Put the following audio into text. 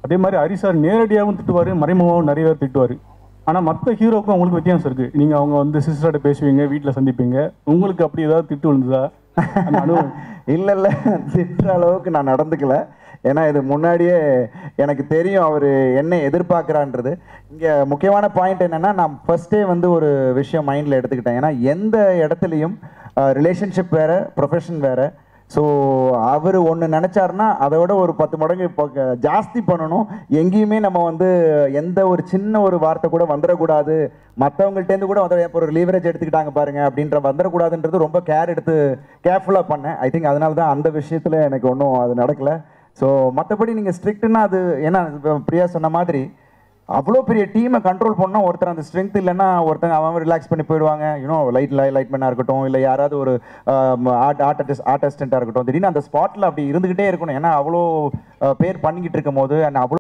அதே மாதிரி ஹரி சார் நேரடியாகவும் திட்டுவார் மறைமுகமாகவும் நிறைய பேர் திட்டுவார் ஆனால் மற்ற ஹீரோக்கும் அவங்களுக்கு வித்தியாசம் இருக்குது நீங்கள் அவங்க வந்து சிஸ்டர்கிட்ட பேசுவீங்க வீட்டில் சந்திப்பீங்க உங்களுக்கு அப்படி ஏதாவது திட்டு விழுந்ததா அந்த அனுபவம் இல்லை இல்லை திட்டுற அளவுக்கு நான் நடந்துக்கல ஏன்னா இது முன்னாடியே எனக்கு தெரியும் அவர் என்ன எதிர்பார்க்குறான்றது இங்கே முக்கியமான பாயிண்ட் என்னென்னா நான் ஃபர்ஸ்டே வந்து ஒரு விஷயம் மைண்டில் எடுத்துக்கிட்டேன் ஏன்னா எந்த இடத்துலையும் ரிலேஷன்ஷிப் வேறு ப்ரொஃபஷன் வேறு ஸோ அவர் ஒன்று நினச்சாருன்னா அதை விட ஒரு பத்து மடங்கு இப்போ க- ஜாஸ்தி பண்ணணும் எங்கேயுமே நம்ம வந்து எந்த ஒரு சின்ன ஒரு வார்த்தை கூட வந்துடக்கூடாது மற்றவங்கள்ட்டேருந்து கூட வந்து இப்போ ஒரு லீவரேஜ் எடுத்துக்கிட்டாங்க பாருங்க அப்படின்ற வந்துடக்கூடாதுன்றது ரொம்ப கேர் எடுத்து கேர்ஃபுல்லாக பண்ணேன் ஐ திங்க் அதனால தான் அந்த விஷயத்தில் எனக்கு ஒன்றும் அது நடக்கல ஸோ மற்றபடி நீங்கள் ஸ்ட்ரிக்ட்னா அது ஏன்னா இப்ப பிரியா சொன்ன மாதிரி அவ்வளோ பெரிய டீமை கண்ட்ரோல் பண்ணால் ஒருத்தர் அந்த ஸ்ட்ரென்த் இல்லைன்னா ஒருத்தங்க அவன் ரிலாக்ஸ் பண்ணி போயிடுவாங்க யூனோ லைட் லைட் மேனாக இருக்கட்டும் இல்லை யாராவது ஒரு ஆர்ட் ஆர்டிஸ்ட் ஆர்ட் அசிஸ்டண்ட்டாக இருக்கட்டும் திடீர்னு அந்த ஸ்பாட்டில் அப்படி இருந்துக்கிட்டே இருக்கணும் ஏன்னா அவ்வளோ அஹ், பேர் பண்ணிக்கிட்டு இருக்கும் போது and அவ்வளோ